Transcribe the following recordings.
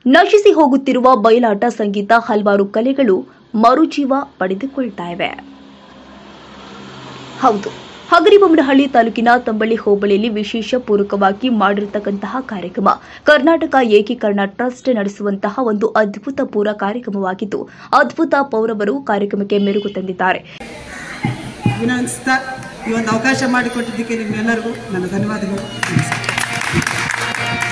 ನಶಿಸಿ ಹೋಗುತ್ತಿರುವ ಬಯಲಾಟ ಸಂಗೀತ ಹಲವಾರು ಕಲೆಗಳು ಮರುಜೀವ ಪಡೆದುಕೊಳ್ತಾ ಇವೆ ಹೌದು ಹಗರಿಬೊಮ್ಮನಹಳ್ಳಿ ತಾಲೂಕಿನ ತಂಬಳ್ಳಿ ಹೋಬಳಿಯಲ್ಲಿ ವಿಶೇಷ ಪೂರಕವಾಗಿ ಮಾಡಿರತಕ್ಕಂತಹ ಕಾರ್ಯಕ್ರಮ ಕರ್ನಾಟಕ ಏಕೀಕರಣ ಟ್ರಸ್ಟ್ ನಡೆಸುವಂತಹ ಒಂದು ಅದ್ಭುತ ಪೂರ ಕಾರ್ಯಕ್ರಮವಾಗಿದ್ದು ಅದ್ಭುತ ಪೌರವರು ಕಾರ್ಯಕ್ರಮಕ್ಕೆ ಮೆರುಗು ತಂದಿದ್ದಾರೆ ವಿನಂತಿಸ್ತಾ ಈ ಒಂದು ಅವಕಾಶ ಮಾಡಿಕೊಟ್ಟಿದ್ದಕ್ಕೆ ನಿಮ್ಮೆಲ್ಲರಿಗೂ ನನ್ನ ಧನ್ಯವಾದಗಳು ನಮಸ್ಕಾರ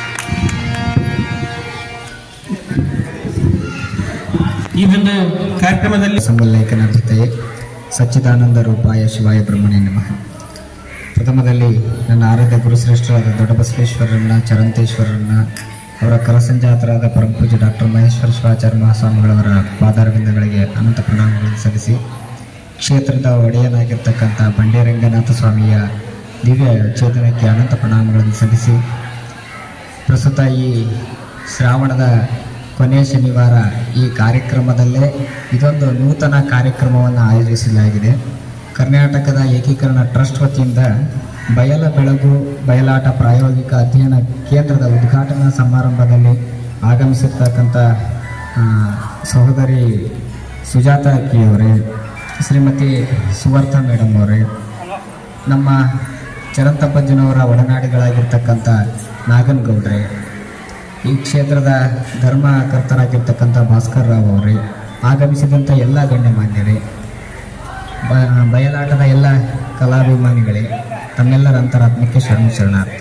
ಈ ಒಂದು ಕಾರ್ಯಕ್ರಮದಲ್ಲಿ ಸಂಬಲ್ಲೇಖನ ಜೊತೆಗೆ ಸಚ್ಚಿದಾನಂದ ರೂಪಾಯ ಶಿವಾಯ ಬ್ರಹ್ಮಣ್ಯ ನಮಃ ಪ್ರಥಮದಲ್ಲಿ ನನ್ನ ಆರಾಧ್ಯ ಗುರುಶ್ರೇಷ್ಠರಾದ ದೊಡ್ಡಬಸವೇಶ್ವರರನ್ನ ಚರಂತೇಶ್ವರರನ್ನ ಅವರ ಕರಸಂಜಾತರಾದ ಪರಮಪೂಜ್ಯ ಡಾಕ್ಟರ್ ಮಹೇಶ್ವರ ಶಿವಾಚಾರ್ಯ ಮಹಾಸ್ವಾಮಿಗಳವರ ಪಾದಾರವಿಂದಗಳಿಗೆ ಅನಂತ ಪ್ರಣಾಮಗಳನ್ನು ಸಲ್ಲಿಸಿ ಕ್ಷೇತ್ರದ ಒಡೆಯನಾಗಿರ್ತಕ್ಕಂಥ ಬಂಡೇರಂಗನಾಥ ಸ್ವಾಮಿಯ ದಿವ್ಯ ಚೇತನಕ್ಕೆ ಅನಂತ ಪ್ರಣಾಮಗಳನ್ನು ಸಲ್ಲಿಸಿ ಪ್ರಸ್ತುತ ಈ ಶ್ರಾವಣದ ಕೊನೆಯ ಶನಿವಾರ ಈ ಕಾರ್ಯಕ್ರಮದಲ್ಲೇ ಇದೊಂದು ನೂತನ ಕಾರ್ಯಕ್ರಮವನ್ನು ಆಯೋಜಿಸಲಾಗಿದೆ ಕರ್ನಾಟಕದ ಏಕೀಕರಣ ಟ್ರಸ್ಟ್ ವತಿಯಿಂದ ಬಯಲ ಬೆಳಗು ಬಯಲಾಟ ಪ್ರಾಯೋಗಿಕ ಅಧ್ಯಯನ ಕೇಂದ್ರದ ಉದ್ಘಾಟನಾ ಸಮಾರಂಭದಲ್ಲಿ ಆಗಮಿಸಿರ್ತಕ್ಕಂಥ ಆ, ಸಹೋದರಿ ಸುಜಾತ ಅಕ್ಕಿಯವರೇ ಶ್ರೀಮತಿ ಸುವರ್ಥ ಮೇಡಮ್ ಅವರೇ ನಮ್ಮ ಚರಂತಪ್ಪಜ್ಜನವರ ಒಡನಾಡಿಗಳಾಗಿರ್ತಕ್ಕಂಥ ನಾಗನಗೌಡ್ರೆ ಈ ಕ್ಷೇತ್ರದ ಧರ್ಮಕರ್ತರಾಗಿರ್ತಕ್ಕಂಥ ಭಾಸ್ಕರ್ ರಾವ್ ಅವರೇ ಆಗಮಿಸಿದಂಥ ಎಲ್ಲ ಗಣ್ಯಮಾನ್ಯರೇ ಬ- ಬಯಲಾಟದ ಎಲ್ಲ ಕಲಾಭಿಮಾನಿಗಳೇ ತಮ್ಮೆಲ್ಲರ ಅಂತರಾತ್ಮಕ್ಕೆ ಶರಣ ಶರಣಾರ್ಥಿ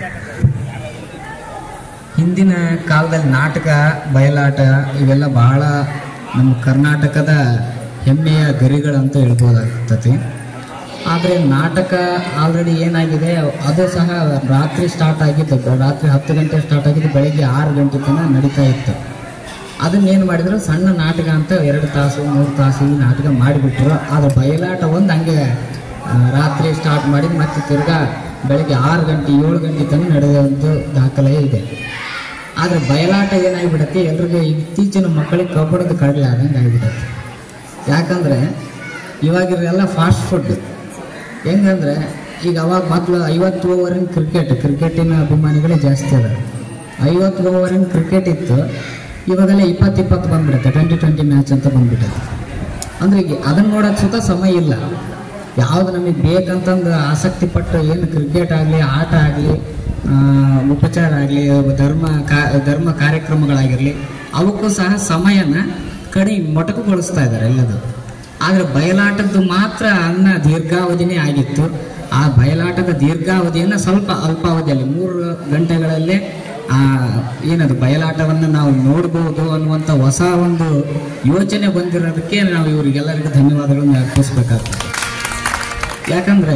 ಹಿಂದಿನ ಕಾಲದಲ್ಲಿ ನಾಟಕ ಬಯಲಾಟ ಇವೆಲ್ಲ ಬಹಳ ನಮ್ಮ ಕರ್ನಾಟಕದ ಹೆಮ್ಮೆಯ ಗರಿಗಳಂತ ಹೇಳ್ಬೋದಾಗ್ತತಿ ಆದರೆ ನಾಟಕ ಆಲ್ರೆಡಿ ಏನಾಗಿದೆ ಅದು ಸಹ ರಾತ್ರಿ ಸ್ಟಾರ್ಟ್ ಆಗಿದ್ದು ರಾತ್ರಿ ಹತ್ತು ಗಂಟೆ ಸ್ಟಾರ್ಟ್ ಆಗಿದ್ದು ಬೆಳಗ್ಗೆ ಆರು ಗಂಟೆ ತನಕ ನಡೀತಾ ಇತ್ತು ಅದನ್ನೇನು ಮಾಡಿದ್ರು ಸಣ್ಣ ನಾಟಕ ಅಂತ ಎರಡು ತಾಸು ಮೂರು ತಾಸು ಈ ನಾಟಕ ಮಾಡಿಬಿಟ್ರು ಆದರೆ ಬಯಲಾಟ ಒಂದು ಹಂಗೆ ಆ, ರಾತ್ರಿ ಸ್ಟಾರ್ಟ್ ಮಾಡಿ ಮತ್ತೆ ತಿರ್ಗಾ ಬೆಳಗ್ಗೆ ಆರು ಗಂಟೆ ಏಳು ಗಂಟೆ ತನಕ ನಡೆದಂಥ ದಾಖಲೆ ಇದೆ ಆದರೆ ಬಯಲಾಟ ಏನಾಗಿಬಿಡತ್ತೆ ಎಲ್ರಿಗೂ ಇತ್ತೀಚಿನ ಮಕ್ಕಳಿಗೆ ಕಬ್ಬಣದ ಕಡಲೆ ಆದಂಗೆ ಆಗಿಬಿಡತ್ತೆ ಯಾಕಂದರೆ ಇವಾಗಿರೆಲ್ಲ ಫಾಸ್ಟ್ ಫುಡ್ ಹೆಂಗಂದ್ರೆ ಈಗ ಅವಾಗ ಮೊದಲು ಐವತ್ತು ಓವರಿನ ಕ್ರಿಕೆಟ್ ಕ್ರಿಕೆಟಿನ ಅಭಿಮಾನಿಗಳೇ ಜಾಸ್ತಿ ಅದ ಐವತ್ತು ಓವರಿನ ಕ್ರಿಕೆಟ್ ಇತ್ತು ಇವಾಗೆಲ್ಲ ಇಪ್ಪತ್ತು ಇಪ್ಪತ್ತು ಬಂದ್ಬಿಡುತ್ತೆ ಟ್ವೆಂಟಿ ಟ್ವೆಂಟಿ ಮ್ಯಾಚ್ ಅಂತ ಬಂದ್ಬಿಟ್ಟೈತೆ ಅಂದ್ರೆ ಈಗ ಅದನ್ನ ನೋಡೋಕೆ ಸುತ ಸಮಯ ಇಲ್ಲ ಯಾವ್ದು ನಮಗೆ ಬೇಕಂತಂದು ಆಸಕ್ತಿ ಪಟ್ಟು ಏನು ಕ್ರಿಕೆಟ್ ಆಗಲಿ ಆಟ ಆಗಲಿ ಉಪಚಾರ ಆಗಲಿ ಧರ್ಮ ಕಾ ಧರ್ಮ ಕಾರ್ಯಕ್ರಮಗಳಾಗಿರಲಿ ಅವಕ್ಕೂ ಸಹ ಸಮಯನ ಕಡಿಮೆ ಮೊಟಕುಗೊಳಿಸ್ತಾ ಇದ್ದಾರೆ ಎಲ್ಲದು ಆದರೆ ಬಯಲಾಟದ್ದು ಮಾತ್ರ ಅನ್ನ ದೀರ್ಘಾವಧಿನೇ ಆಗಿತ್ತು ಆ ಬಯಲಾಟದ ದೀರ್ಘಾವಧಿಯನ್ನು ಸ್ವಲ್ಪ ಅಲ್ಪಾವಧಿಯಲ್ಲಿ ಮೂರು ಗಂಟೆಗಳಲ್ಲೇ ಆ ಏನದು ಬಯಲಾಟವನ್ನು ನಾವು ನೋಡ್ಬೋದು ಅನ್ನುವಂಥ ಹೊಸ ಒಂದು ಯೋಚನೆ ಬಂದಿರೋದಕ್ಕೆ ನಾವು ಇವರಿಗೆಲ್ಲರಿಗೂ ಧನ್ಯವಾದಗಳನ್ನು ಅರ್ಪಿಸ್ಬೇಕಾಗ್ತದೆ ಯಾಕಂದ್ರೆ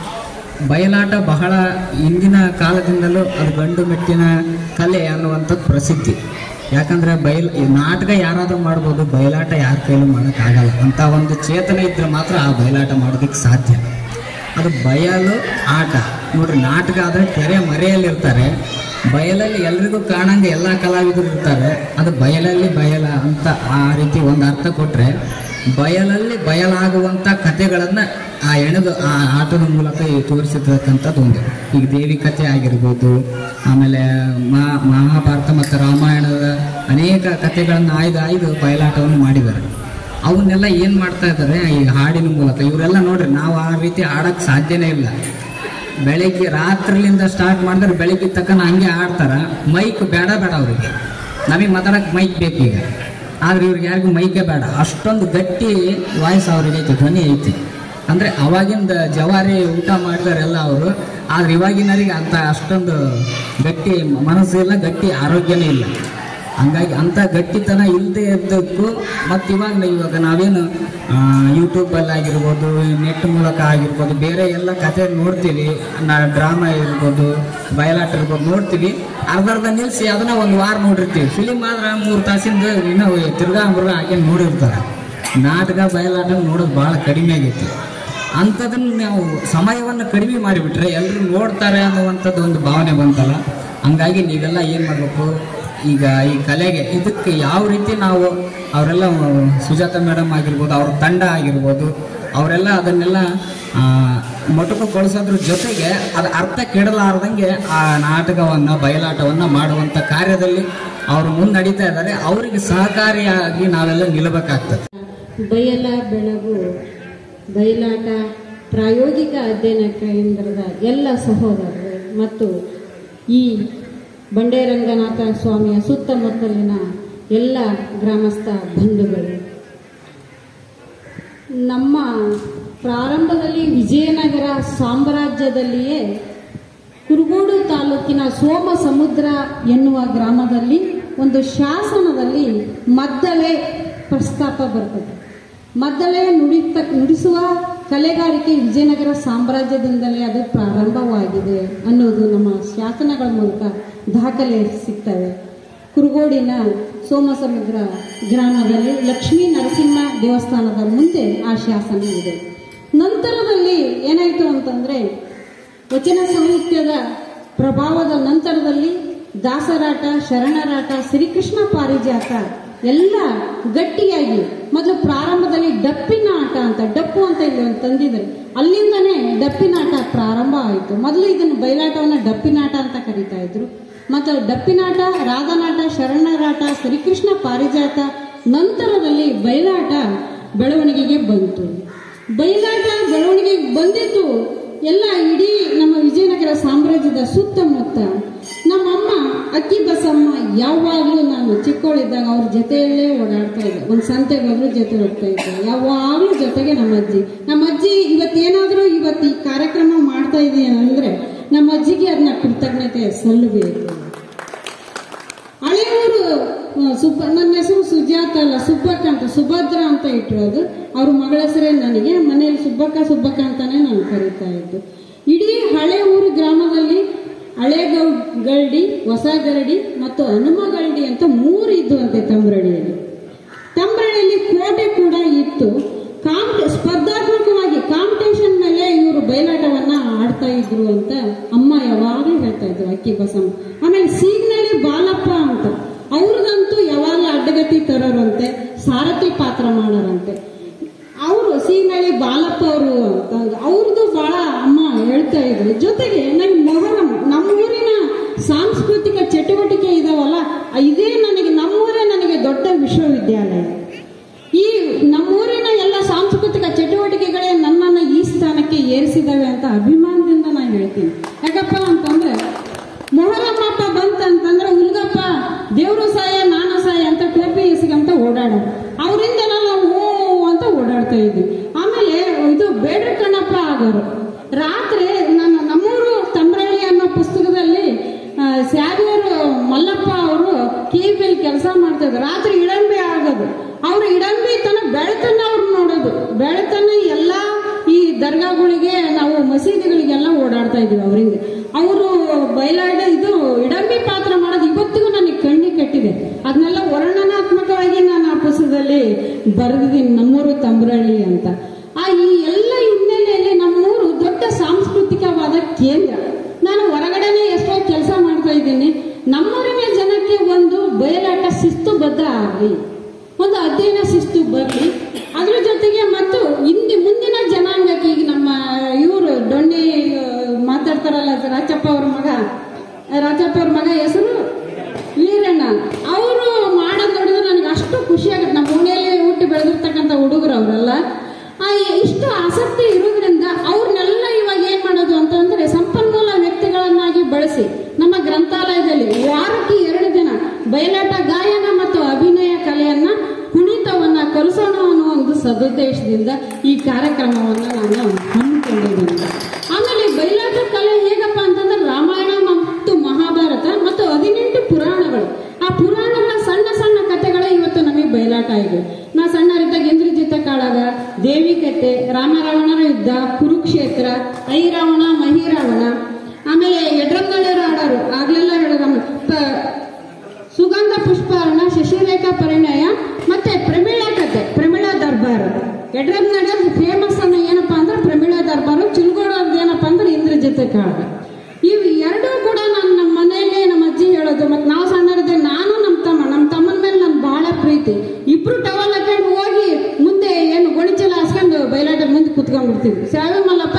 ಬಯಲಾಟ ಬಹಳ ಇಂದಿನ ಕಾಲದಿಂದಲೂ ಅದು ಗಂಡು ಮೆಟ್ಟಿನ ಕಲೆ ಅನ್ನುವಂಥದ್ದು ಪ್ರಸಿದ್ಧಿ ಯಾಕಂದ್ರೆ ಬಯಲ್ ಈ ನಾಟಕ ಯಾರಾದ್ರೂ ಮಾಡ್ಬೋದು ಬಯಲಾಟ ಯಾರ ಕೈಲೂ ಮಾಡೋಕ್ಕಾಗಲ್ಲ ಅಂತ ಒಂದು ಚೇತನ ಇದ್ರೆ ಮಾತ್ರ ಆ ಬಯಲಾಟ ಮಾಡೋದಕ್ಕೆ ಸಾಧ್ಯ ಅದು ಬಯಲು ಆಟ ನೋಡ್ರಿ ನಾಟಕ ಆದರೆ ಕೆರೆ ಮರೆಯಲ್ಲಿರ್ತಾರೆ ಬಯಲಲ್ಲಿ ಎಲ್ರಿಗೂ ಕಾಣಂಗೆ ಎಲ್ಲ ಕಲಾವಿದರು ಇರ್ತಾರೆ ಅದು ಬಯಲಲ್ಲಿ ಬಯಲ ಅಂತ ಆ ರೀತಿ ಒಂದು ಅರ್ಥ ಕೊಟ್ಟರೆ ಬಯಲಲ್ಲಿ ಬಯಲಾಗುವಂಥ ಕಥೆಗಳನ್ನು ಆ ಎಣೆದು ಆ ಆಟದ ಮೂಲಕ ಈ ತೋರಿಸಿರ್ತಕ್ಕಂಥದ್ದು ಒಂದು ಈಗ ದೇವಿ ಕಥೆ ಆಗಿರ್ಬೋದು ಆಮೇಲೆ ಮಹಾ ಮಹಾಭಾರತ ಮತ್ತು ರಾಮಾಯಣದ ಅನೇಕ ಕಥೆಗಳನ್ನು ಆಯ್ದು ಆಯ್ದು ಬಯಲಾಟವನ್ನು ಮಾಡಿದ್ದಾರೆ ಅವನ್ನೆಲ್ಲ ಏನು ಮಾಡ್ತಾ ಇದ್ದಾರೆ ಈ ಹಾಡಿನ ಮೂಲಕ ಇವರೆಲ್ಲ ನೋಡ್ರಿ ನಾವು ಆ ರೀತಿ ಆಡಕ್ಕೆ ಸಾಧ್ಯನೇ ಇಲ್ಲ ಬೆಳಿಗ್ಗೆ ರಾತ್ರಿಲಿಂದ ಸ್ಟಾರ್ಟ್ ಮಾಡಿದ್ರೆ ಬೆಳಿಗ್ಗೆ ತಕ್ಕನ ಹಂಗೆ ಆಡ್ತಾರ ಮೈಕ್ ಬೇಡ ಬೇಡ ಅವರಿಗೆ ನಮಗೆ ಮಾತಾಡಕ್ಕೆ ಮೈಕ್ ಬೇಕೀಗ ಆದ್ರೆ ಇವ್ರಿಗೆ ಯಾರಿಗೂ ಮೈಕೆ ಬೇಡ ಅಷ್ಟೊಂದು ಗಟ್ಟಿ ವಾಯ್ಸ್ ಅವ್ರಿಗೆ ಐತಿ ಧ್ವನಿ ಐತಿ ಅಂದ್ರೆ ಅವಾಗಿಂದ ಜವಾರಿ ಊಟ ಮಾಡಿದಾರೆಲ್ಲ ಅವರು ಆದ್ರೆ ಇವಾಗಿನವರಿಗೆ ಅಂತ ಅಷ್ಟೊಂದು ಗಟ್ಟಿ ಮನಸ್ಸು ಇಲ್ಲ ಗಟ್ಟಿ ಆರೋಗ್ಯನೇ ಇಲ್ಲ ಹಂಗಾಗಿ ಅಂಥ ಗಟ್ಟಿತನ ಇಲ್ಲದೆ ಇದ್ದಕ್ಕೂ ಮತ್ತು ಇವಾಗ ನಾವು- ಇವಾಗ ನಾವೇನು ಯೂಟ್ಯೂಬಲ್ಲಿ ಆಗಿರ್ಬೋದು ನೆಟ್ ಮೂಲಕ ಆಗಿರ್ಬೋದು ಬೇರೆ ಎಲ್ಲ ಕತೆ ನೋಡ್ತೀವಿ ನಾ ಡ್ರಾಮಾ ಇರ್ಬೋದು ಬಯಲಾಟ ಇರ್ಬೋದು ನೋಡ್ತೀವಿ ಅರ್ಧ ಅರ್ಧ ನಿಲ್ಲಿಸಿ ಅದನ್ನ ಒಂದು ವಾರ ನೋಡಿರ್ತೀವಿ ಫಿಲಿಮ್ ಆದ್ರೆ ಮೂರು ತಾಸಿಂದ ಇನ್ನೂ ತಿರ್ಗಾ ಮುರ್ಗ ಹಾಕಿ ನೋಡಿರ್ತಾರೆ ನಾಟಕ ಬಯಲಾಟ ನೋಡೋದು ಭಾಳ ಕಡಿಮೆ ಆಗೈತಿ ಅಂಥದನ್ನು ನಾವು ಸಮಯವನ್ನು ಕಡಿಮೆ ಮಾಡಿಬಿಟ್ರೆ ಎಲ್ಲರೂ ನೋಡ್ತಾರೆ ಅನ್ನುವಂಥದ್ದು ಒಂದು ಭಾವನೆ ಬಂತಲ್ಲ ಹಂಗಾಗಿ ನೀವೆಲ್ಲ ಏನು ಮಾಡಬೇಕು ಈಗ ಈ ಕಲೆಗೆ ಇದಕ್ಕೆ ಯಾವ ರೀತಿ ನಾವು ಅವರೆಲ್ಲ ಸುಜಾತ ಮೇಡಮ್ ಆಗಿರ್ಬೋದು ಅವ್ರ ತಂಡ ಆಗಿರ್ಬೋದು ಅವರೆಲ್ಲ ಅದನ್ನೆಲ್ಲ ಆ, ಮೊಟಕುಗೊಳಿಸೋದ್ರ ಜೊತೆಗೆ ಅದು ಅರ್ಥ ಕೆಡಲಾರ್ದಂಗೆ ಆ ನಾಟಕವನ್ನು ಬಯಲಾಟವನ್ನು ಮಾಡುವಂಥ ಕಾರ್ಯದಲ್ಲಿ ಅವರು ಮುನ್ನಡೀತಾ ಇದ್ದಾರೆ ಅವರಿಗೆ ಸಹಕಾರಿಯಾಗಿ ನಾವೆಲ್ಲ ನಿಲ್ಲಬೇಕಾಗ್ತದೆ ಬಯಲ ಬೆಳಗು ಬಯಲಾಟ ಪ್ರಾಯೋಗಿಕ ಅಧ್ಯಯನ ಕೇಂದ್ರದ ಎಲ್ಲ ಸಹೋದರರು ಮತ್ತು ಈ ಬಂಡೇರಂಗನಾಥ ಸ್ವಾಮಿಯ ಸುತ್ತಮುತ್ತಲಿನ ಎಲ್ಲ ಗ್ರಾಮಸ್ಥ ಬಂಧುಗಳು ನಮ್ಮ ಪ್ರಾರಂಭದಲ್ಲಿ ವಿಜಯನಗರ ಸಾಮ್ರಾಜ್ಯದಲ್ಲಿಯೇ ಕುರುಗೋಡು ತಾಲೂಕಿನ ಸೋಮ ಸಮುದ್ರ ಎನ್ನುವ ಗ್ರಾಮದಲ್ಲಿ ಒಂದು ಶಾಸನದಲ್ಲಿ ಮದ್ದಳೆ ಪ್ರಸ್ತಾಪ ಬರ್ತದೆ ಮದ್ದಳೆ ನುಡಿತ ನುಡಿಸುವ ಕಲೆಗಾರಿಕೆ ವಿಜಯನಗರ ಸಾಮ್ರಾಜ್ಯದಿಂದಲೇ ಅದು ಪ್ರಾರಂಭವಾಗಿದೆ ಅನ್ನೋದು ನಮ್ಮ ಶಾಸನಗಳ ಮೂಲಕ ದಾಖಲೆ ಸಿಗ್ತವೆ ಕುರುಗೋಡಿನ ಸೋಮಸಮುದ್ರ ಗ್ರಾಮದಲ್ಲಿ ಲಕ್ಷ್ಮೀ ನರಸಿಂಹ ದೇವಸ್ಥಾನದ ಮುಂದೆ ಆ ಶಾಸನ ಇದೆ ನಂತರದಲ್ಲಿ ಏನಾಯಿತು ಅಂತಂದ್ರೆ ವಚನ ಸಾಹಿತ್ಯದ ಪ್ರಭಾವದ ನಂತರದಲ್ಲಿ ದಾಸರಾಟ ಶರಣರಾಟ ಶ್ರೀಕೃಷ್ಣ ಪಾರಿಜಾತ ಎಲ್ಲ ಗಟ್ಟಿಯಾಗಿ ಮೊದಲು ಪ್ರಾರಂಭದಲ್ಲಿ ಡಪ್ಪಿನ ಆಟ ಅಂತ ಡಪ್ಪು ಅಂತ ಇಲ್ಲಿ ಒಂದು ತಂದಿದ್ದಾರೆ ಅಲ್ಲಿಂದನೇ ಡಪ್ಪಿನಾಟ ಪ್ರಾರಂಭ ಆಯಿತು ಮೊದಲು ಇದನ್ನು ಬಯಲಾಟವನ್ನು ಡಪ್ಪಿನಾಟ ಅಂತ ಕರೀತಾ ಇದ್ರು ಮತ್ತು ಡಪ್ಪಿನಾಟ ರಾಧನಾಟ ಶರಣರಾಟ ಶ್ರೀಕೃಷ್ಣ ಪಾರಿಜಾತ ನಂತರದಲ್ಲಿ ಬಯಲಾಟ ಬೆಳವಣಿಗೆಗೆ ಬಂತು ಬಯಲಾಟ ಬೆಳವಣಿಗೆಗೆ ಬಂದಿದ್ದು ಎಲ್ಲ ಇಡೀ ನಮ್ಮ ವಿಜಯನಗರ ಸಾಮ್ರಾಜ್ಯದ ಸುತ್ತಮುತ್ತ ನಮ್ಮಮ್ಮ ಅಕ್ಕಿ ಬಸಮ್ಮ ಯಾವಾಗಲೂ ನಾನು ಚಿಕ್ಕವಳಿದ್ದಾಗ ಅವ್ರ ಜೊತೆಯಲ್ಲೇ ಓಡಾಡ್ತಾ ಇದ್ದೆ ಒಂದು ಸಂತೆಗೆ ಹೋದ್ರು ಜೊತೆ ಹೋಗ್ತಾ ಇದ್ದೆ ಯಾವಾಗಲೂ ಜೊತೆಗೆ ನಮ್ಮ ಅಜ್ಜಿ ನಮ್ಮ ಅಜ್ಜಿ ಇವತ್ತೇನಾದರೂ ಇವತ್ತು ಈ ಕಾರ್ಯಕ್ರಮ ಮಾಡ್ತಾ ಇದೀನಿ ಅಂದ್ರೆ ನಮ್ಮ ಅಜ್ಜಿಗೆ ಅದನ್ನ ಕೃತಜ್ಞತೆ ಸಲ್ಲಬೇಕು ಹಳೆಯವರು ಸುಬ್ಬ ನನ್ನ ಹೆಸರು ಸುಜಾತ ಅಲ್ಲ ಸುಬ್ಬಕ್ಕ ಅಂತ ಸುಭದ್ರ ಅಂತ ಇಟ್ಟಿರೋದು ಅವ್ರ ಮಗಳ ಹೆಸರೇ ನನಗೆ ಮನೆಯಲ್ಲಿ ಸುಬ್ಬಕ್ಕ ಸುಬ್ಬಕ್ಕ ಅಂತಾನೆ ನಾನು ಕರೀತಾ ಇದ್ದು ಇಡೀ ಹಳೆ ಊರು ಗ್ರಾಮದಲ್ಲಿ ಹಳೆ ಗೌ- ಗರಡಿ ಹೊಸ ಗರಡಿ ಮತ್ತು ಹನುಮಗರಡಿ ಅಂತ ಮೂರು ಇದ್ದು ಅಂತೆ ತಂಬ್ರಡಿಯಲ್ಲಿ ತಂಬ್ರಡಿಯಲ್ಲಿ ಕೋಟೆ ಕೂಡ ಇತ್ತು ಕಾಂಪ್ ಸ್ಪರ್ಧಾತ್ಮಕವಾಗಿ ಕಾಂಪಿಟೇಷನ್ ಮೇಲೆ ಇವರು ಬಯಲಾಟವನ್ನ ಆಡ್ತಾ ಇದ್ರು ಅಂತ ಅಮ್ಮ ಯಾವಾಗಲೂ ಹೇಳ್ತಾ ಇದ್ರು ಅಕ್ಕಿ ಬಸಮ್ಮ ಆಮೇಲೆ ಸೀಗ್ನಳ್ಳಿ ಬಾಲಪ್ಪ ಅಂತ ಅವ್ರಿಗಂತೂ ಯಾವಾಗಲೂ ಅಡ್ಡಗತಿ ತರೋರಂತೆ ಸಾರಥಿ ಪಾತ್ರ ಮಾಡೋರಂತೆ ಅವರು ಸೀನಳ್ಳಿ ಬಾಲಪ್ಪ ಅವರು ಅಂತ ಅವ್ರದ್ದು ಬಹಳ ಅಮ್ಮ ಹೇಳ್ತಾ ಇದ್ರು ಜೊತೆಗೆ ನನಗೆ ಮೊಹರಂ ನಮ್ಮೂರಿನ ಸಾಂಸ್ಕೃತಿಕ ಚಟುವಟಿಕೆ ಇದಾವಲ್ಲ ಇದೇ ನನಗೆ ನಮ್ಮೂರೇ ನನಗೆ ದೊಡ್ಡ ವಿಶ್ವವಿದ್ಯಾಲಯ ಈ ನಮ್ಮೂರಿನ ಎಲ್ಲ ಸಾಂಸ್ಕೃತಿಕ ಚಟುವಟಿಕೆಗಳೇ ನನ್ನನ್ನು ಈ ಸ್ಥಾನಕ್ಕೆ ಏರಿಸಿದವೆ ಅಂತ ಅಭಿಮಾನದಿಂದ ನಾನು ಹೇಳ್ತೀನಿ ಯಾಕಪ್ಪ ಅಂತಂದ್ರೆ ಮೊಹರಂ ಹಬ್ಬ ಬಂತಂತಂದ್ರೆ ಹುಲ್ಗಪ್ಪ ದೇವ್ರು ಸಾಯ ನಾನು ಸಾಯ ಅಂತ ಟೋಪಿ ಇಸ್ಕೊಂತ ಓಡಾಡೋದು ಅವರಿಂದ ನಾವು ಓ ಅಂತ ಓಡಾಡ್ತಾ ಇದ್ವಿ ಆಮೇಲೆ ಇದು ಬೇಡ್ರ ಕಣ್ಣಪ್ಪ ಆಗೋರು ರಾತ್ರಿ ನಾನು ನಮ್ಮೂರು ತಂಬ್ರಳ್ಳಿ ಅನ್ನೋ ಪುಸ್ತಕದಲ್ಲಿ ಆ, ಸ್ಯಾಬಿಯವರು ಮಲ್ಲಪ್ಪ ಅವರು ಕಿವಿಯಲ್ಲಿ ಕೆಲಸ ಮಾಡ್ತಿದ್ರು ರಾತ್ರಿ ಇಡಂಬಿ ಆಗೋದು ಅವ್ರು ಇಡಂಬಿ ತನ ಬೆಳತನ್ನ ಅವ್ರು ನೋಡೋದು ಬೆಳತನ್ನ ಎಲ್ಲ ಈ ದರ್ಗಾಗಳಿಗೆ ನಾವು ಮಸೀದಿಗಳಿಗೆಲ್ಲ ಓಡಾಡ್ತಾ ಇದ್ವಿ ಅವರಿಂದ ಅವರು ಬಯಲಾಟ ಇದು ಇಡಂಬಿ ಪಾತ್ರ ಮಾಡೋದು ಇವತ್ತಿಗೂ ನನಗೆ ಕಣ್ಣಿ ಕಟ್ಟಿದೆ ಅದನ್ನೆಲ್ಲ ವರ್ಣನಾತ್ಮಕವಾಗಿ ನಾನು ಆ ಪುಸ್ತಕದಲ್ಲಿ ಬರೆದಿದ್ದೀನಿ ನಮ್ಮೂರು ತಂಬ್ರಳ್ಳಿ ಅಂತ ಆ ಈ ಎಲ್ಲ ಹಿನ್ನೆಲೆಯಲ್ಲಿ ನಮ್ಮೂರು ದೊಡ್ಡ ಸಾಂಸ್ಕೃತಿಕವಾದ ಕೇಂದ್ರ ನಾನು ಹೊರಗಡೆನೆ ಎಷ್ಟೋ ಕೆಲಸ ಮಾಡ್ತಾ ಇದ್ದೀನಿ ನಮ್ಮೂರಿನ ಜನಕ್ಕೆ ಒಂದು ಬಯಲಾಟ ಶಿಸ್ತುಬದ್ಧ ಆಗಲಿ ಒಂದು ಅಧ್ಯಯನ ಶಿಸ್ತು ಬರಲಿ ಅದ್ರ ಜೊತೆಗೆ ಮತ್ತು ಹಿಂದೆ ಮುಂದಿನ ಜನಾಂಗಕ್ಕೆ ಈಗ ನಮ್ಮ ಇವರು ಡೊಣ್ಣೆ ಆ, ಮಾತಾಡ್ತಾರಲ್ಲ ರಾಜಪ್ಪ ಅವ್ರ ಮಗ ರಾಜಪ್ಪ ಅವ್ರ ಮಗ ಹೆಸರು ವೀರಣ್ಣ ಅವರು ಮಾಡೋದು ನೋಡಿದ್ರೆ ನನಗೆ ಅಷ್ಟು ಖುಷಿ ಆಗುತ್ತೆ ನಮ್ಮ ಓಣಿಯಲ್ಲಿ ಹುಟ್ಟಿ ಬೆಳೆದಿರ್ತಕ್ಕಂಥ ಹುಡುಗರು ಅವರೆಲ್ಲ ಆ ಇಷ್ಟು ಆಸಕ್ತಿ ಇರೋದ್ರಿಂದ ಅವ್ರನ್ನೆಲ್ಲ ಇವಾಗ ಏನ್ ಮಾಡೋದು ಅಂತಂದ್ರೆ ಸಂಪನ್ಮೂಲ ವ್ಯಕ್ತಿಗಳನ್ನಾಗಿ ಬಳಸಿ ನಮ್ಮ ಗ್ರಂಥಾಲಯದಲ್ಲಿ ವಾರಕ್ಕೆ ಎರಡು ದಿನ ಬಯಲಾಟ ಗಾಯನ ಮತ್ತು ಅಭಿನಯ ಕಲೆಯನ್ನ ಕುಣಿತವನ್ನ ಕಲಿಸೋಣ ಅನ್ನೋ ಒಂದು ಸದುದ್ದೇಶದಿಂದ ಈ ಕಾರ್ಯಕ್ರಮವನ್ನ ನಾನು ಹಮ್ಮಿಕೊಂಡಿದ್ದೀನಿ ಆಮೇಲೆ ಬಯಲಾಟ ಕಲೆ ಹೇಗಪ್ಪ ಅಂತಂದ್ರೆ ರಾಮಾಯಣ ಮತ್ತು ಮಹಾಭಾರತ ಮತ್ತು ಹದಿನೆಂಟು ಪುರಾಣಗಳು ಆ ಪುರಾಣಗಳ ಸಣ್ಣ ಸಣ್ಣ ಕಥೆಗಳೇ ಇವತ್ತು ನಮಗೆ ಬಯಲಾಟ ಇದೆ ನಾ ಸಣ್ಣರಿದ್ದಾಗ ಇಂದ್ರಜಿತ ಕಾಳಗ ದೇವಿ ಕತೆ ರಾಮರಾವಣರ ಯುದ್ಧ ಕುರುಕ್ಷೇತ್ರ ಐರಾವಣ ಮಹಿರಾವಣ ಆಮೇಲೆ ಎಡ್ರಂಗಳರು ಆಡೋರು ಆಗ್ಲೆಲ್ಲ ಹೇಳೋದಮ್ಮ ಪ- ಸುಗಂಧ ಪುಷ್ಪಾರಣ ಶಶಿರೇಖಾ ಪರಿಣಯ ಮತ್ತೆ ಪ್ರಮೀಳಾ ಕತೆ ಪ್ರಮೀಳಾ ದರ್ಬಾರ್ ಎಡ್ರದ್ ನಡೆಯೋದು ಫೇಮಸ್ ಅನ್ನ ಏನಪ್ಪಾ ಅಂದ್ರೆ ಪ್ರಮೀಳಾ ದರ್ಬಾರು ಚಿಲ್ಗೋಡೋರ್ದು ಏನಪ್ಪಾ ಅಂದ್ರೆ ಇಂದ್ರಜಿತ್ ಕಾಳಗ ಇವು ಎರಡೂ ಕೂಡ ನಾನು ನಮ್ಮ ಮನೆಯಲ್ಲಿ ನಮ್ಮ ಅಜ್ಜಿ ಹೇಳೋದು ಮತ್ತೆ ನಾವು ಸಣ್ಣರಿದ್ದೆ ನಾನು ನಮ್ಮ ತಮ್ಮ ನಮ್ಮ ತಮ್ಮನ ಮೇಲೆ ನನ್ಗೆ ಬಹಳ ಪ್ರೀತಿ ಇಬ್ರು ಟವಲ್ ಹಾಕೊಂಡು ಹೋಗಿ ಮುಂದೆ ಏನು ಗೋಣಿಚೀಲ ಹಾಸ್ಕೊಂಡು ಬಯಲಾಟ ಮುಂದೆ ಕುತ್ಕೊಂಡ್ಬಿಡ್ತಿದ್ವಿ ಶಾವಿ ಮಲ್ಲಪ್ಪ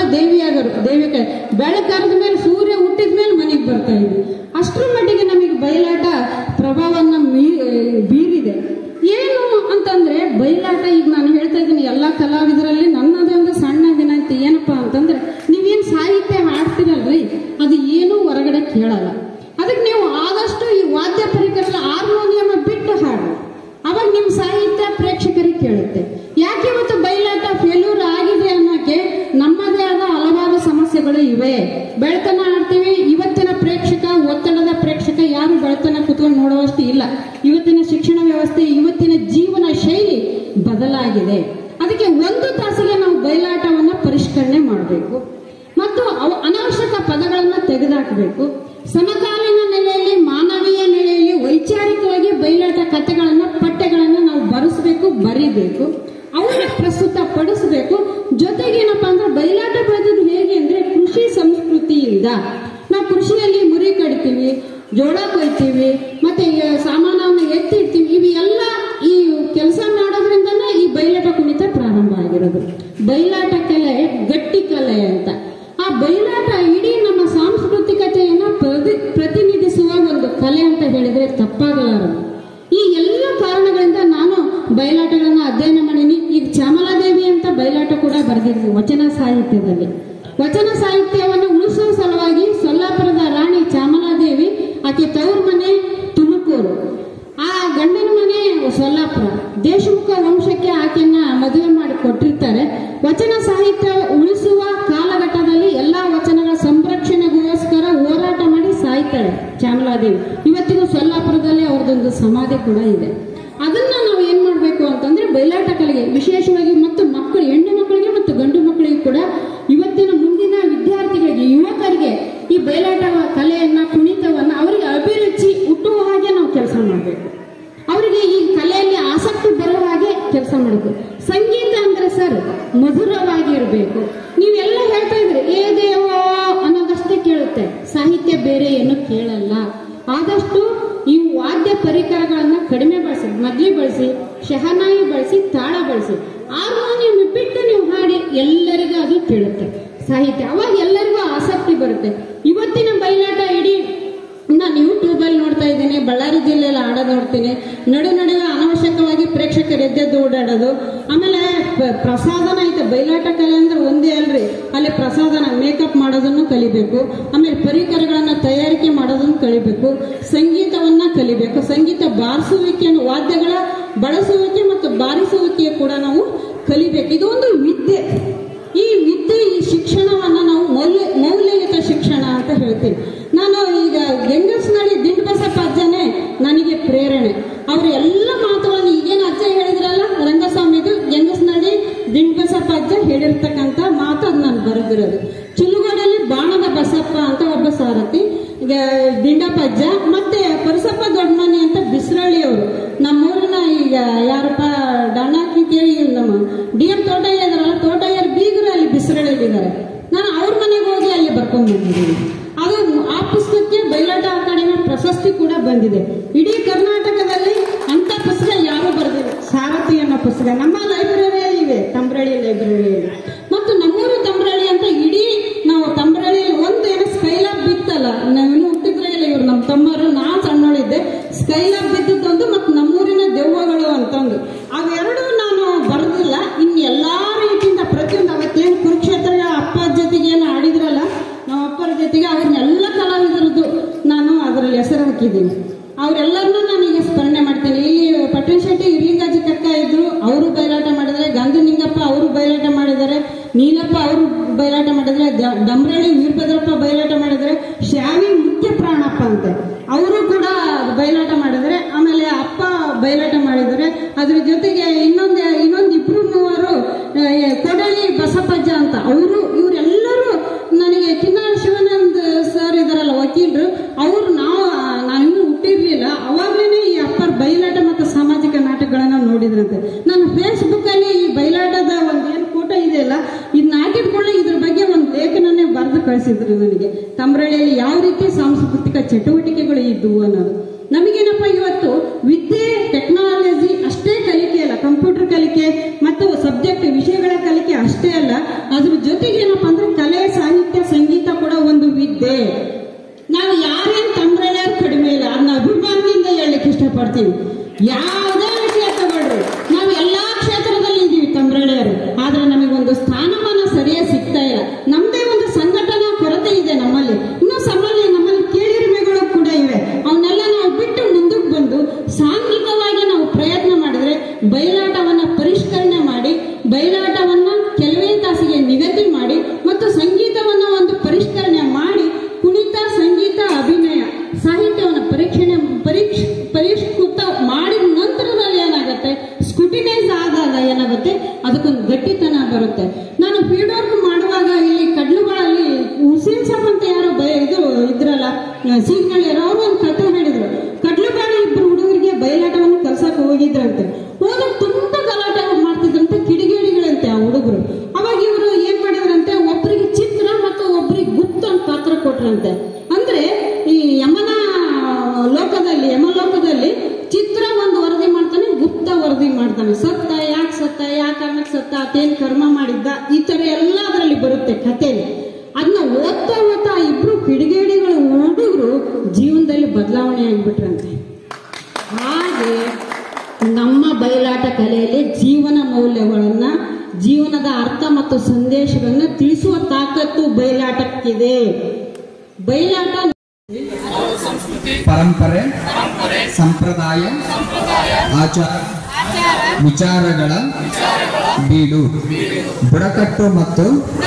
ದೇವಿಯಾಗರು ದೇವಿ ಕೈ ಬೆಳಕರದ ಮೇಲೆ ಸೂರ್ಯ ಹುಟ್ಟಿದ ಮೇಲೆ ಮನೆಗೆ ಬರ್ತಾ ಇದ್ವಿ ಅಷ್ಟರ ಮಟ್ಟಿಗೆ ನಮಗೆ ಬಯಲಾಟ ಪ್ರಭಾವನ್ನ ಮೀ- ಬೀರಿದೆ ಏನು ಅಂತಂದ್ರೆ ಬಯಲಾಟ ಈಗ ನಾನು ಹೇಳ್ತಾ ಇದ್ದೀನಿ ಎಲ್ಲಾ ಕಲಾವಿದರಲ್ಲಿ ನನ್ನದೇ ಒಂದು ಸಣ್ಣ ವಿನಂತಿ ಏನಪ್ಪಾ ಅಂತಂದ್ರೆ ನೀವೇನ್ ಸಾಹಿತ್ಯ ಹಾಡ್ತಿರಲ್ರಿ ಅದು ಏನೂ ಹೊರಗಡೆ ಕೇಳಲ್ಲ ಅದಕ್ಕೆ ನೀವು ಆದಷ್ಟು ಈ ವಾದ್ಯ ಪರಿಕರದ ಹಾರ್ಮೋನಿಯಂ ಬಿಟ್ಟು ಹಾಡು ಅವಾಗ ನಿಮ್ಮ ಸಾಹಿತ್ಯ ಪ್ರೇಕ್ಷಕರಿಗೆ ಕೇಳುತ್ತೆ ಯಾಕೆ ಇವತ್ತು ಬಯಲಾಟ ಫೇಲ್ಯೂರ್ ಆಗಿದೆ ಅನ್ನೋಕೆ ನಮ್ಮದೇ ಆದ ಹಲವಾರು ಸಮಸ್ಯೆಗಳು ಇವೆ ಬೆಳ್ತನ ಆಡ್ತೀವಿ ಇವತ್ತಿನ ಪ್ರೇಕ್ಷಕ ಒತ್ತಡದ ಪ್ರೇಕ್ಷಕ ಯಾರು ಬೆಳ್ತನ ಕುತ್ಕೊಂಡು ನೋಡುವಷ್ಟು ಇಲ್ಲ ಇವತ್ತಿನ ಶಿಕ್ಷಣ ವ್ಯವಸ್ಥೆ ಇವತ್ತಿನ ಜೀವನ ಶೈಲಿ ಬದಲಾಗಿದೆ ಅದಕ್ಕೆ ಒಂದು ತಾಸಿಗೆ ನಾವು ಬಯಲಾಟವನ್ನ ಪರಿಷ್ಕರಣೆ ಮಾಡಬೇಕು ಮತ್ತು ಅವ- ಅನಾವಶ್ಯಕ ಪದಗಳನ್ನ ತೆಗೆದುಹಾಕಬೇಕು ಸಮಕಾಲೀನ ನೆಲೆಯಲ್ಲಿ ಮಾನವೀಯ ನೆಲೆಯಲ್ಲಿ ವೈಚಾರಿಕವಾಗಿ ಬಯಲಾಟ ಕಥೆಗಳನ್ನ ಪಠ್ಯಗಳನ್ನ ನಾವು ಬರೆಸಬೇಕು ಬರಿಬೇಕು ಅವನ್ನ ಪ್ರಸ್ತುತ ಪಡಿಸಬೇಕು ಜೊತೆಗೆ ಏನಪ್ಪಾ ಅಂದ್ರೆ ಬಯಲಾಟ ಬೆಳೆದದ್ದು ಹೇಗೆ ಅಂದ್ರೆ ಕೃಷಿ ಸಂಸ್ಕೃತಿಯಿಂದ ನಾವು ಕೃಷಿಯಲ್ಲಿ ಮುರಿ ಕಟ್ತೀವಿ ಜೋಳ ಕೊಯ್ತೀವಿ ಮತ್ತೆ ಈ ಸಾಮಾನವನ್ನು ಎತ್ತಿಡ್ತೀವಿ ಇವು ಎಲ್ಲ ಈ ಕೆಲಸ ಮಾಡೋದ್ರಿಂದನೇ ಈ ಬಯಲಾಟ ಕುಣಿತ ಪ್ರಾರಂಭ ಆಗಿರೋದು ಬಯಲಾಟ ಕಲೆ ಗಟ್ಟಿ ಕಲೆ ಅಂತ ಆ ಬಯಲಾಟ ಇಡೀ ನಮ್ಮ ಸಾಂಸ್ಕೃತಿಕತೆಯನ್ನ ಪ್ರತಿ- ಪ್ರತಿನಿಧಿಸುವ ಒಂದು ಕಲೆ ಅಂತ ಹೇಳಿದ್ರೆ ತಪ್ಪಾಗಲಾರದು ಈ ಎಲ್ಲ ಕಾರಣಗಳಿಂದ ನಾನು ಬಯಲಾಟಗಳನ್ನ ಅಧ್ಯಯನ ಮಾಡೀನಿ ಈಗ ಚಾಮಲಾದೇವಿ ಅಂತ ಬಯಲಾಟ ಕೂಡ ಬರೆದಿದ್ವಿ ವಚನ ಸಾಹಿತ್ಯದಲ್ಲಿ ವಚನ ಸಾಹಿತ್ಯವನ್ನು ಉಳಿಸುವ ಸಲುವಾಗಿ ಸೊಲ್ಲಾಪುರದ ರಾಣಿ ಚಾಮಲಾದೇವಿ ಆಕೆ ತವ್ರ ಮನೆ ತುಮಕೂರು ಆ ಗಂಡನ ಮನೆ ಸೊಲ್ಲಾಪುರ ದೇಶಮುಖ ವಂಶಕ್ಕೆ ಆಕೆಯನ್ನ ಮದುವೆ ಮಾಡಿ ಕೊಟ್ಟಿರ್ತಾರೆ ವಚನ ಸಾಹಿತ್ಯ ಉಳಿಸುವ ಕಾಲಘಟ್ಟದಲ್ಲಿ ಎಲ್ಲಾ ವಚನಗಳ ಸಂರಕ್ಷಣೆಗೋಸ್ಕರ ಹೋರಾಟ ಮಾಡಿ ಸಾಯ್ತಾಳೆ ಚಾಮಲಾದೇವಿ ಇವತ್ತಿಗೂ ಸೊಲ್ಲಾಪುರದಲ್ಲಿ ಅವ್ರದ್ದೊಂದು ಸಮಾಧಿ ಕೂಡ ಇದೆ ಅದನ್ನ ನಾವು ಏನ್ ಮಾಡ್ಬೇಕು ಅಂತಂದ್ರೆ ಬಯಲಾಟ ಕಲೆಗೆ ವಿಶೇಷವಾಗಿ ಮತ್ತು ಮಕ್ಕಳು ಹೆಣ್ಣು ಮಕ್ಕಳಿಗೆ ಮತ್ತು ಗಂಡು ಮಕ್ಕಳಿಗೆ ಕೂಡ ಇವತ್ತಿನ ಮುಂದಿನ ವಿದ್ಯಾರ್ಥಿಗಳಿಗೆ ಯುವಕರಿಗೆ ಈ ಬಯಲಾಟ ಕಲೆಯನ್ನ ಕುಣಿತವನ್ನ ಅವರಿಗೆ ಅಭಿರುಚಿ ಹುಟ್ಟುವ ಹಾಗೆ ನಾವು ಕೆಲಸ ಮಾಡಬೇಕು ಅವರಿಗೆ ಈ ಕಲೆಯಲ್ಲಿ ಆಸಕ್ತಿ ಬರುವ ಹಾಗೆ ಕೆಲಸ ಮಾಡಬೇಕು ಸಂಗೀತ ಅಂದ್ರೆ ಸರ್ ಮಧುರವಾಗಿ ಇರಬೇಕು ನೀವೆಲ್ಲ ಹೇಳ್ತಾ ಇದ್ರಿ ಏ ದೇವೋ ಅನ್ನೋದಷ್ಟೇ ಕೇಳುತ್ತೆ ಸಾಹಿತ್ಯ ಬೇರೆ ಏನು ಕೇಳಲ್ಲ ಆದಷ್ಟು ಈ ವಾದ್ಯ ಪರಿಕರಗಳನ್ನ ಕಡಿಮೆ ಬಳಸಿ ಮದ್ಲಿ ಬಳಸಿ ಶಹನಾಯಿ ಬಳಸಿ ತಾಳ ಬಳಸಿ ಹಾರ್ಮೋನಿಯಂ ಬಿಟ್ಟು ನೀವು ಹಾಡಿ ಎಲ್ಲರಿಗೂ ಅದು ಕೇಳುತ್ತೆ ಸಾಹಿತ್ಯ ಅವಾಗ ಎಲ್ಲರಿಗೂ ಆಸಕ್ತಿ ಬರುತ್ತೆ ಇವತ್ತಿನ ಬಯಲಾಟ ಇಡೀ ನಾನು ಯೂಟ್ಯೂಬ್ ಅಲ್ಲಿ ನೋಡ್ತಾ ಇದ್ದೀನಿ ಬಳ್ಳಾರಿ ಜಿಲ್ಲೆಯಲ್ಲಿ ಆಡೋದು ನೋಡ್ತೀನಿ ನಡು ನಡುವೆ ಅನಾವಶ್ಯಕವಾಗಿ ಪ್ರೇಕ್ಷಕರು ಎದ್ದೆದ್ದು ಓಡಾಡೋದು ಆಮೇಲೆ ಪ- ಪ್ರಸಾದನ ಐತೆ ಬಯಲಾಟ ಕಲೆ ಅಂದ್ರೆ ಒಂದೇ ಅಲ್ರಿ ಅಲ್ಲಿ ಪ್ರಸಾದನ ಮೇಕಪ್ ಮಾಡೋದನ್ನು ಕಲಿಬೇಕು ಆಮೇಲೆ ಪರಿಕರಗಳನ್ನ ತಯಾರಿಕೆ ಮಾಡೋದನ್ನು ಕಲಿಬೇಕು ಸಂಗೀತವನ್ನ ಕಲಿಬೇಕು ಸಂಗೀತ ಬಾರಿಸುವಿಕೆಯನ್ನು ವಾದ್ಯಗಳ ಬಳಸುವಿಕೆ ಮತ್ತು ಬಾರಿಸುವಿಕೆ ಕೂಡ ನಾವು ಕಲಿಬೇಕು ಇದೊಂದು ವಿದ್ಯೆ ಈ ವಿದ್ಯೆ ಈ ಶಿಕ್ಷಣವನ್ನ ನಾವು ಮೌಲ್ಯ ಮೌಲ್ಯಯುತ ಶಿಕ್ಷಣ ಅಂತ ಹೇಳ್ತೀವಿ ನಾನು ಈಗ ಹೆಂಗಸ್ನಳ್ಳಿ ದಿಂಡು ಬಸಪ್ಪ ಅಜ್ಜನೇ ನನಗೆ ಪ್ರೇರಣೆ ಅವ್ರ ಎಲ್ಲ ಮಾತುಗಳನ್ನು ಈಗೇನು ಅಜ್ಜ ಹೇಳಿದ್ರಲ್ಲ ರಂಗಸ್ವಾಮಿದು ಹೆಂಗಸ್ನಳ್ಳಿ ದಿಂಡು ಬಸಪ್ಪ ಅಜ್ಜ ಹೇಳಿರ್ತಕ್ಕಂಥ ಮಾತು ಅದು ನಾನು ಬರೆದಿರೋದು ಚಿಲುಗೋಡಲ್ಲಿ ಬಾಣದ ಬಸಪ್ಪ ಅಂತ ಒಬ್ಬ ಸಾರಥಿ ಈಗ ದಿಂಡಪ್ಪ ಅಜ್ಜ ಮತ್ತೆ ಪರಸಪ್ಪ ದೊಡ್ಡಮನಿ ಅಂತ ಬಿಸ್ರಳ್ಳಿ ಅವರು ನಮ್ಮೂರಿನ ಈಗ ಯಾರಪ್ಪ ಡಾಣಾಕಿ ಕೇಳಿ ನಮ್ಮ ಡಿ ಎಂ ತೋಟಯ್ಯ ಇದಾರಲ್ಲ ತೋಟಯ್ಯರ್ ಬೀಗರು ಅಲ್ಲಿ ಬಿಸ್ರಳ್ಳಿದ್ದಾರೆ ನಾನು ಅವ್ರ ಮನೆಗೆ ಹೋಗಿ ಅಲ್ಲಿ ಬರ್ಕೊಂಡ್ ಬಂದಿದ್ದೀನಿ ಅದು ಆ ಪುಸ್ತಕಕ್ಕೆ ಬಯಲಾಟ ಅಕಾಡೆಮಿ ಪ್ರಶಸ್ತಿ ಕೂಡ ಬಂದಿದೆ ಇಡೀ ಕರ್ನಾಟಕದಲ್ಲಿ ಅಂತ ಪುಸ್ತಕ ಯಾರು ಬರೆದಿಲ್ಲ ಸಾರಥಿ ಅನ್ನೋ ಪುಸ್ತಕ ನಮ್ಮ ಲೈಬ್ರರಿಯಲ್ಲಿ ಇವೆ ತಂಬ್ರಳ್ಳಿ ಲೈಬ್ರರಿಯಲ್ಲಿ ಮತ್ತು ನಮ್ಮೂರು ತಂಬ್ರಳ್ಳಿ ಅಂತ ಇಡೀ ನಾವು ತಂಬ್ರಳ್ಳಿಯಲ್ಲಿ ಒಂದು ಏನೋ ಸ್ಕೈಲಾಬ್ ಬಿತ್ತಲ್ಲ ನಾವಿನ್ನು ಹುಟ್ಟಿದ್ರೆ ಇಲ್ಲ ಇವ್ರು ನಮ್ಮ ತಮ್ಮರು ನಾ ಸಣ್ಣೋಳಿದ್ದೆ ಸ್ಕೈಲಾಬ್ ಬಿದ್ದದ್ದೊಂದು ಮತ್ತು ನಮ್ಮೂರಿನ ದೆವ್ವಗಳು ಅಂತಂದು ಅವೆರಡು ನಾನು ಬರೆದಿಲ್ಲ ಇನ್ನು ಎಲ್ಲಾ ರೀತಿಯಿಂದ ಪ್ರತಿಯೊಂದು ಅವತ್ತೇನು ಕುರುಕ್ಷೇತ್ರ ಅಪ್ಪ ಜೊತೆಗೆ ಏನು ಆಡಿದ್ರಲ್ಲ ನಮ್ಮ ಅಪ್ಪರ ಜೊತೆಗೆ ಅವ್ರನ್ನೆಲ್ಲ ಕಲಾವಿದರದ್ದು ನಾನು ಅದರಲ್ಲಿ ಹೆಸರು ಹಾಕಿದ್ದೀನಿ ಅವರೆಲ್ಲರನ್ನೂ ನಾನು ಈಗ ಸ್ಮರಣೆ ಮಾಡ್ತೀನಿ ಇಲ್ಲಿ ಪಟ್ಟಣ ಶೆಟ್ಟಿ ಇರ್ಲಿಂಗಾಜಿ ಕಕ್ಕ ಇದ್ರು ಅವರು ಬಯಲಾಟ ಮಾಡಿದ್ದಾರೆ ಗಾಂಧಿ ನಿಂಗಪ್ಪ ಅವರು ಬಯಲಾಟ ಮಾಡಿದ್ದಾರೆ ನೀಲಪ್ಪ ಅವರು ಬಯಲಾಟ ಮಾಡಿದ್ದಾರೆ ದ- ಡಂಬ್ರಳ್ಳಿ ವೀರಭದ್ರಪ್ಪ ಬಯಲಾಟ ಮಾಡಿದ್ದಾರೆ ಶ್ಯಾವಿ ಮುಖ್ಯ ಪ್ರಾಣಪ್ಪ ಅಂತೆ ಅವರು ಕೂಡ ಬಯಲಾಟ ಮಾಡಿದ್ದಾರೆ ಆಮೇಲೆ ಅಪ್ಪ ಬಯಲಾಟ ಮಾಡಿದ್ದಾರೆ ಅದ್ರ ಜೊತೆಗೆ ಇನ್ನೊಂದು ಇನ್ನೊಂದು ಇಬ್ರು ಮೂವರು ಆ, ಕೊಡಳಿ ಬಸಪ್ಪಜ್ಜ ಅಂತ ಅವರು ಇವರೆಲ್ಲರೂ ನನಗೆ ಕಿನ್ನಾಳ ಶಿವಾನಂದ್ ಸರ್ ಇದಾರಲ್ಲ ವಕೀಲರು ಅವ್ರು ನಾವು ನಾವಿನ್ನೂ ಹುಟ್ಟಿರ್ಲಿಲ್ಲ ಅವಾಗ್ಲೇನೆ ಈ ಅಪ್ಪರ್ ಬಯಲಾಟ ಮತ್ತು ಸಾಮಾಜಿಕ ನಾಟಕಗಳನ್ನ ನೋಡಿದ್ರಂತೆ ನಾನು ಫೇಸ್ಬುಕ್ ಅಲ್ಲಿ ಈ ಬಯಲಾಟದ ಒಂದು ಏನು ಫೋಟೋ ಇದೆಯಲ್ಲ ಇದನ್ನ ಹಾಕಿದ ಕೂಡಲೇ ಇದ್ರ ಬಗ್ಗೆ ಒಂದು ಲೇಖನನೇ ಬರೆದು ಕಳಿಸಿದ್ರು ನನಗೆ ತಮ್ರಳ್ಳಿಯಲ್ಲಿ ಯಾವ ರೀತಿ ಸಾಂಸ್ಕೃತಿಕ ಚಟುವಟಿಕೆಗಳು ಇದ್ವು ಅನ್ನೋದು ನಮಗೇನಪ್ಪ ಇವತ್ತು ವಿದ್ಯೆ ಟೆಕ್ನಾಲಜಿ ಅಷ್ಟೇ ಕಲಿಕೆ ಅಲ್ಲ ಕಂಪ್ಯೂಟರ್ ಕಲಿಕೆ ಮತ್ತು ಸಬ್ಜೆಕ್ಟ್ ವಿಷಯಗಳ ಕಲಿಕೆ ಅಷ್ಟೇ ಅಲ್ಲ ಅದ್ರ ಜೊತೆಗೆ ಏನಪ್ಪ ಅಂದ್ರೆ ಯಾವುದೇ ವಿಷಯ ತಗೊಳ್ರಿ ನಾವು ಎಲ್ಲಾ ಕ್ಷೇತ್ರದಲ್ಲಿ ಇದೀವಿ ತಂಬ್ರಳ್ಳಿಯವರು ಆದ್ರೆ ನಮಗೊಂದು ಸ್ಥಾನಮಾನ ಸರಿಯಾಗಿ ಸಿಗ್ತಾ ಇಲ್ಲ ನಮ್ದೇ ಒಂದು ಸಂಘಟನಾ ಕೊರತೆ ಇದೆ ನಮ್ಮಲ್ಲಿ ಇನ್ನು ಸಮ್ಮಲ್ಲಿ ನಮ್ಮಲ್ಲಿ ಕೀಳಿರಿಮೆಗಳು ಕೂಡ ಇವೆ ಅವನ್ನೆಲ್ಲ ನಾವು ಬಿಟ್ಟು ಮುಂದಕ್ಕೆ ಬಂದು ಸಾಂಘಿಕವಾಗಿ ನಾವು ಪ್ರಯತ್ನ ಮಾಡಿದ್ರೆ ಬಯಲಾಟವನ್ನ ಪರಿಷ್ಕರಣೆ ಮಾಡಿ ಬಯಲಾಟವನ್ನ ಕೆಲವೇ ತಾಸಿಗೆ ನಿಗದಿ ಮಾಡಿ ಮತ್ತು ಸಂಗೀತವನ್ನ ಒಂದು ಪರಿಷ್ಕರಣೆ ಮಾಡಿ ಕುಣಿತ ಸಂಗೀತ ಅಭಿನಯ ಸಾಹಿತ್ಯವನ್ನು ಪರೀಕ್ಷಣೆ ಪರೀಕ್ಷ ಪರಿಷ್ಕೃತ ಮಾಡಿದ ನಂತರದಲ್ಲಿ ಏನಾಗುತ್ತೆ ಸ್ಕುಟಿನೈಸ್ ಆದಾಗ ಏನಾಗುತ್ತೆ ಅದಕ್ಕೊಂದು ಗಟ್ಟಿತನ ಬರುತ್ತೆ ನಾನು ಫೀಲ್ಡ್ ವರ್ಕ್ ಮಾಡುವಾಗ ಇಲ್ಲಿ ಕಡ್ಲುಗಳಲ್ಲಿ ಹುಸೇನ್ ಸಾಬ್ ಅಂತ ಯಾರೋ ಬಯ ಇದು ಇದ್ರಲ್ಲ ಸೀಗ್ನಳ್ಳಿಯರು ಅವರು ಒಂದು ಕಥೆ ಹೇಳಿದ್ರು ಕಡ್ಲುಬಾಳಿ ಇಬ್ರು ಹುಡುಗರಿಗೆ ಬಯಲಾಟವನ್ನು ಕಲ್ಸಕ್ಕೆ ಹೋಗಿದ್ರಂತೆ ಹೋದಾಗ ತುಂಬಾ ಗಲಾಟೆ ಮಾಡ್ತಿದ್ರಂತೆ ಕಿಡಿಗೇಡಿಗಳಂತೆ ಆ ಹುಡುಗರು ಅವಾಗ ಇವರು ಏನ್ ಮಾಡಿದ್ರಂತೆ ಒಬ್ಬರಿಗೆ ಚಿತ್ರ ಮತ್ತು ಒಬ್ಬರಿಗೆ ಗುಪ್ತ ಅಂತ ಪಾತ್ರ ಕೊಟ್ರಂತೆ ಅಂದ್ರೆ ಈ ಯಮನ ಲೋಕದಲ್ಲಿ ಯಮಲೋಕದಲ್ಲಿ ಚಿತ್ರ ಒಂದು ವರದಿ ಮಾಡ್ತಾನೆ ಗುಪ್ತ ವರದಿ ಮಾಡ್ತಾನೆ ಸತ್ತ ಯಾಕೆ ಸತ್ತ ಯಾಕೆ ಕಾರಣಕ್ಕೆ ಸತ್ತ ಆತೇನ್ ಕರ್ಮ ಮಾಡಿದ್ದ ಈ ತರ ಎಲ್ಲ ಅದರಲ್ಲಿ ಬರುತ್ತೆ ಕಥೆಯಲ್ಲಿ ಅದನ್ನ ಓದ್ತಾ ಓದ್ತಾ ಇಬ್ರು ಕಿಡಿಗೇಡಿಗಳ ಹುಡುಗರು ಜೀವನದಲ್ಲಿ ಬದಲಾವಣೆ ಆಗ್ಬಿಟ್ರಂತೆ ಹಾಗೆ ನಮ್ಮ ಬಯಲಾಟ ಕಲೆಯಲ್ಲಿ ಜೀವನ ಮೌಲ್ಯಗಳನ್ನ ಜೀವನದ ಅರ್ಥ ಮತ್ತು ಸಂದೇಶಗಳನ್ನ ತಿಳಿಸುವ ತಾಕತ್ತು ಬಯಲಾಟಕ್ಕಿದೆ ಬಯಲಾಟ ಪರಂಪರೆ ಸಂಪ್ರದಾಯ ಆಚಾರ ವಿಚಾರಗಳ ಬೀಡು ಬುಡಕಟ್ಟು ಮತ್ತು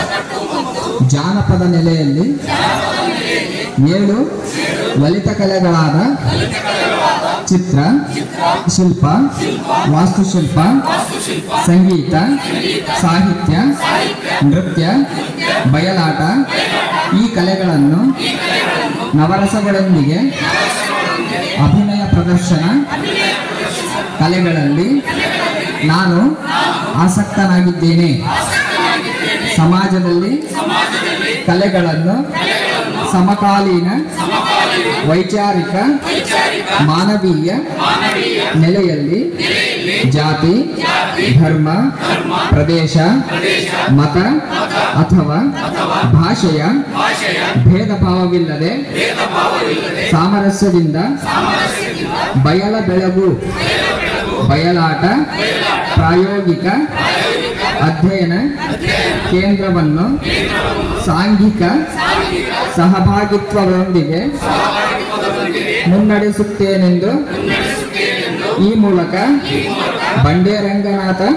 ಜಾನಪದ ನೆಲೆಯಲ್ಲಿ ಏಳು ಲಲಿತ ಕಲೆಗಳಾದ ಚಿತ್ರ ಶಿಲ್ಪ ವಾಸ್ತುಶಿಲ್ಪ ಸಂಗೀತ ಸಾಹಿತ್ಯ ನೃತ್ಯ ಬಯಲಾಟ ಈ ಕಲೆಗಳನ್ನು ನವರಸಗಳೊಂದಿಗೆ ಅಭಿನಯ ಪ್ರದರ್ಶನ ಕಲೆಗಳಲ್ಲಿ ನಾನು ಆಸಕ್ತನಾಗಿದ್ದೇನೆ ಸಮಾಜದಲ್ಲಿ ಕಲೆಗಳನ್ನು ಸಮಕಾಲೀನ ವೈಚಾರಿಕ ಮಾನವೀಯ ನೆಲೆಯಲ್ಲಿ ಜಾತಿ ಧರ್ಮ ಪ್ರದೇಶ ಮತ ಅಥವಾ ಭಾಷೆಯ ಭೇದ ಭಾವವಿಲ್ಲದೆ ಸಾಮರಸ್ಯದಿಂದ ಬಯಲ ಬೆಳಗು ಬಯಲಾಟ ಪ್ರಾಯೋಗಿಕ ಅಧ್ಯಯನ ಕೇಂದ್ರವನ್ನು ಸಾಂಘಿಕ ಸಹಭಾಗಿತ್ವಗಳೊಂದಿಗೆ ಮುನ್ನಡೆಸುತ್ತೇನೆಂದು ಈ ಮೂಲಕ ಬಂಡೇರಂಗನಾಥ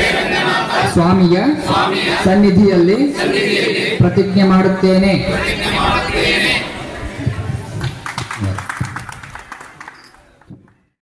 ಸ್ವಾಮಿಯ ಸನ್ನಿಧಿಯಲ್ಲಿ ಪ್ರತಿಜ್ಞೆ ಮಾಡುತ್ತೇನೆ